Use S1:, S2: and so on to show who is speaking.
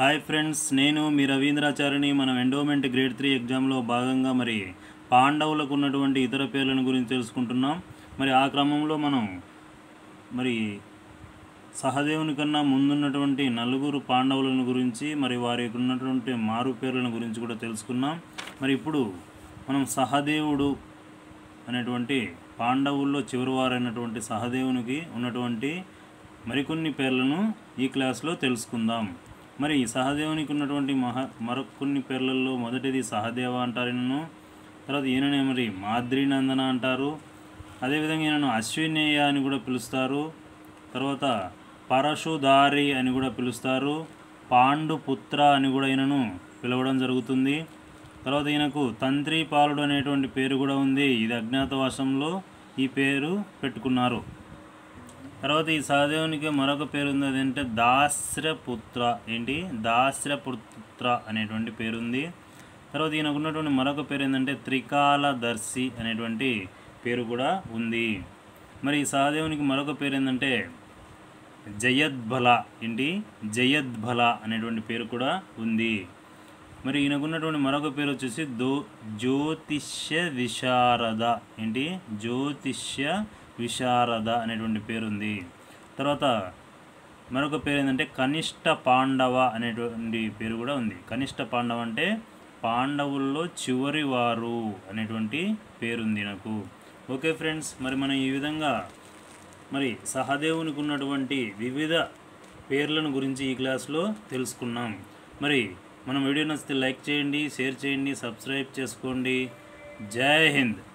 S1: hi friends నేను మీ రవీంద్రాచారిని మనం endowment grade three ఎగ్జామ్లో భాగంగా మరి పాండవులకు ఉన్నటువంటి ఇతర పేర్లను గురించి తెలుసుకుంటున్నాం మరి ఆ క్రమంలో మనం మరి సహదేవుని కన్నా ముందున్నటువంటి నలుగురు పాండవులను గురించి మరి వారికి ఉన్నటువంటి మారు పేర్లను గురించి కూడా తెలుసుకున్నాం మరి ఇప్పుడు మనం సహదేవుడు అనేటువంటి పాండవుల్లో చివరివారైనటువంటి సహదేవునికి ఉన్నటువంటి మరికొన్ని పేర్లను ఈ క్లాస్లో తెలుసుకుందాం మరి ఈ సహదేవునికి ఉన్నటువంటి మహ మరికొన్ని పేర్లలో మొదటిది సహదేవ అంటారు ఈయనను తర్వాత ఈయననే మరి మాద్రీనందన అంటారు అదేవిధంగా ఈయనను అశ్వినేయ అని కూడా పిలుస్తారు తర్వాత పరశుధారి అని కూడా పిలుస్తారు పాండుపుత్ర అని కూడా ఈయనను పిలవడం జరుగుతుంది తర్వాత ఈయనకు తంత్రి పాలుడు అనేటువంటి పేరు కూడా ఉంది ఇది అజ్ఞాతవాసంలో ఈ పేరు పెట్టుకున్నారు తర్వాత ఈ సహదేవునికి మరొక పేరు ఉంది అదేంటే దాస్రపుత్ర ఏంటి దాస్రపుత్ర అనేటువంటి పేరు ఉంది తర్వాత ఈయనకు ఉన్నటువంటి మరొక పేరు ఏంటంటే త్రికాలదర్శి అనేటువంటి పేరు కూడా ఉంది మరి ఈ సహదేవునికి మరొక పేరు ఏంటంటే జయద్బల ఏంటి జయద్బల అనేటువంటి పేరు కూడా ఉంది మరి ఈయనకున్నటువంటి మరొక పేరు వచ్చేసి దో జ్యోతిష్య విశారద ఏంటి జ్యోతిష్య విశారద అనేటువంటి పేరు ఉంది తర్వాత మరొక పేరు ఏంటంటే కనిష్ట పాండవ అనేటువంటి పేరు కూడా ఉంది కనిష్ట పాండవ అంటే పాండవుల్లో చివరి వారు అనేటువంటి పేరుంది నాకు ఓకే ఫ్రెండ్స్ మరి మనం ఈ విధంగా మరి సహదేవునికి ఉన్నటువంటి వివిధ పేర్లను గురించి ఈ క్లాస్లో తెలుసుకున్నాం మరి మనం వీడియో నచ్చితే లైక్ చేయండి షేర్ చేయండి సబ్స్క్రైబ్ చేసుకోండి జై హింద్